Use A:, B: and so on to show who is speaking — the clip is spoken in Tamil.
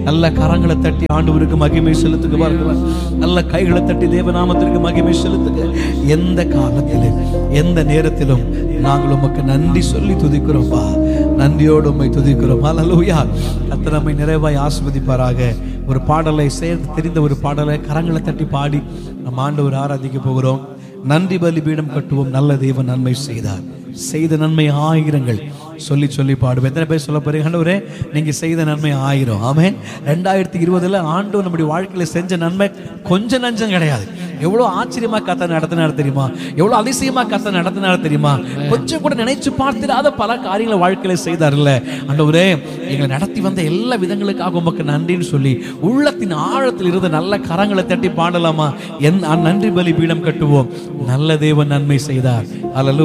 A: நல்ல கரங்களை தட்டி ஆண்டவருக்கு மகிமை செலுத்துங்க பாருங்க நல்ல கைகளை தட்டி தேவநாமத்திற்கு மகிமை செலுத்துங்க எந்த காலத்திலும் எந்த நேரத்திலும் நாங்கள் உமக்கு நன்றி சொல்லி துதிக்கிறோம்ப்பா நன்றியோடு உம்மை துதிக்கிறோம் ஹalleluya கர்த்தர் நம்மை நிறைவாய் ஆஸ்வதிப்பாராக ஒரு பாடலை சேர்ந்து தெரிந்த ஒரு பாடலை கரங்களை தட்டி பாடி நம்ம ஆண்டவர் ஆராதிக்க போகிறோம் நன்றி பலி பீடம் கட்டுவோம் நல்ல தேவன் நன்மை செய்தார் செய்த நன்மை ஆயிரங்கள் சொல்லி சொல்லி பாடுவோம் எத்தனை பேர் சொல்ல போறீங்க ஆண்டவரே நீங்க செய்த நன்மை ஆயிரம் ஆமென் ரெண்டாயிரத்தி இருபதுல ஆண்டு நம்முடைய வாழ்க்கையில செஞ்ச நன்மை கொஞ்சம் நஞ்சம் கிடையாது எவ்வளவு ஆச்சரியமா கத்த நடத்தினார் தெரியுமா எவ்வளவு அதிசயமா கத்த நடத்தினார் தெரியுமா கொஞ்சம் கூட நினைச்சு பார்த்திடாத பல காரியங்களை வாழ்க்கையில செய்தார்ல ஆண்டவரே எங்களை நடத்தி வந்த எல்லா விதங்களுக்காக உமக்கு நன்றின்னு சொல்லி உள்ளத்தின் ஆழத்தில் இருந்து நல்ல கரங்களை தட்டி பாடலாமா என் நன்றி பலி பீடம் கட்டுவோம் நல்ல தேவன் நன்மை செய்தார் அல்ல